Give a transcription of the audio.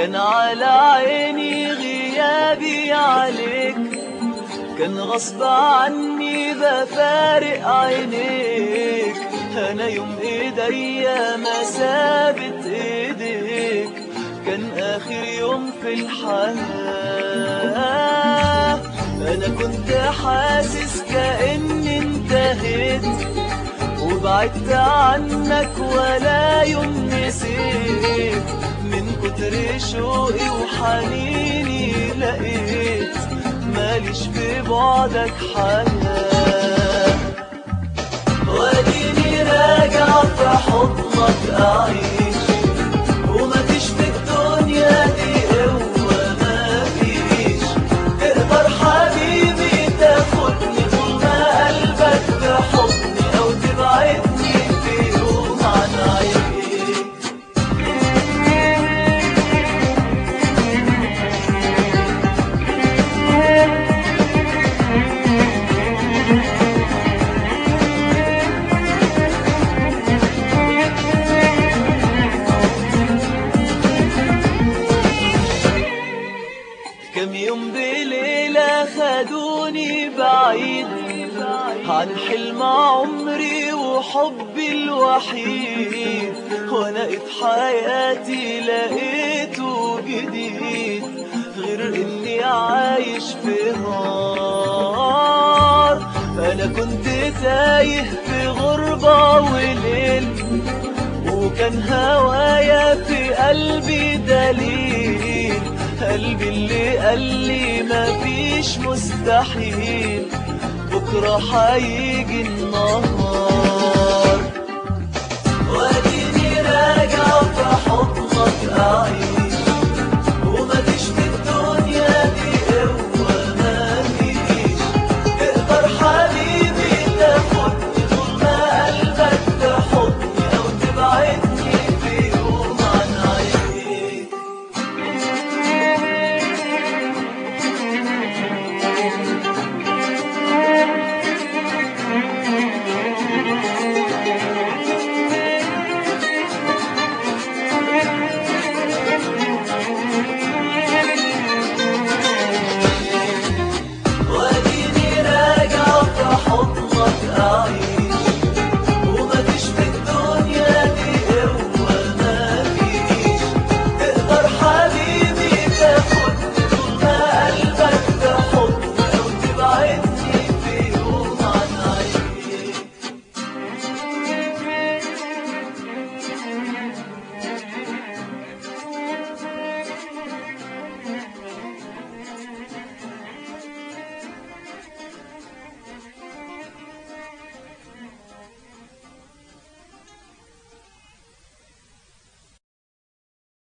كان على عيني غيابي عليك كان غصب عني بفارق عينيك انا يوم ايديا ما سابت ايديك كان اخر يوم في الحياة انا كنت حاسس كأني انتهيت وبعدت عنك ولا يوم نسيت من كتر شوقي وحنيني لقيت ماليش في بعدك حياة واديني راجع في حضنك أعيش ومفيش في الدنيا دي قوة مفيش تقدر حبيبي تاخدني طول ما قلبك في حضني أو تبعدني في يوم عن عينيك كم يوم بليلة خدوني بعيد عن حلم عمري وحبي الوحيد وانا في حياتي لقيته جديد غير اني عايش في نار انا كنت تايه في غربة وليل وكان هوايا في قلبي دليل قلبي اللي قال لي مفيش مستحيل بكرة هيجي النهار واديني راجع في حضنك أعيش